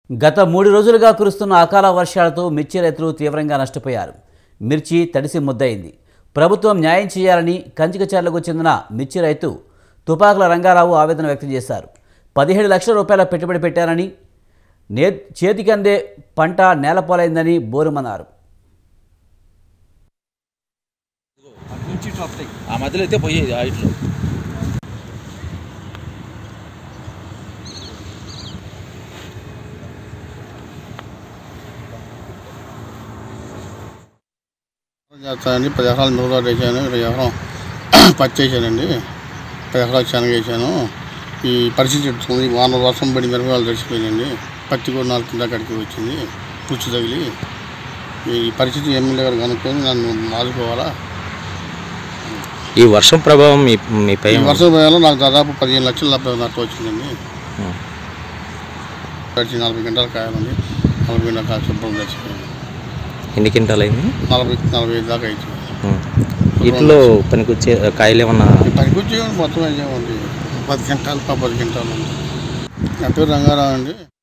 గత మూడు రోజులుగా కురుస్తున్న అకాల వర్షాలతో మిర్చి రైతులు తీవ్రంగా నష్టపోయారు మిర్చి తడిసి ముద్దయింది ప్రభుత్వం న్యాయం చేయాలని కంచికచర్లకు చెందిన మిర్చి రైతు తుపాకుల రంగారావు ఆవేదన వ్యక్తం చేశారు పదిహేడు లక్షల రూపాయల పెట్టుబడి పెట్టారని నే చేతికందే పంట నేలపాలైందని బోరుమన్నారు ఆ మధ్యలో అయితే పోయేది ఆ ఇట్లు చేస్తానండి పది ఎకరాలు మిరపతోట వేసాను ఇరవై ఎకరం పత్తి వేసానండి పది ఎకరాలు శనగ వేసాను ఈ పరిస్థితి చెప్తుంది వాన వర్షం పడి మిరపకాయలు తడిసిపోయినండి పత్తి కూడా నాలుగు కింద కడికి వచ్చింది పుచ్చు తగిలి ఈ పరిస్థితి ఎమ్మెల్యే గారు కనుక్కొని నన్ను ఆదుకోవాలా ఈ వర్షం ప్రభావం మీ మీపై ఈ వర్షం పోయాలో నాకు దాదాపు పదిహేను లక్షల లబ్ధ నష్టం వచ్చిందండి ఉం. గడిచి నలభై గంటల కాయాలండి నలభై గంటల కాయ శుభ్రం తెచ్చిపోయింది ఎన్ని క్వింటాలు అయింది నలభై నలభై ఐదు దాకా అయిపోయింది ఉం. ఇట్లో పనికొచ్చే కాయలు ఏమన్నా పనికొచ్చి మొత్తం అయ్యామండి పది గంటలు పది గంటలు నా పేరు రంగారావు అండి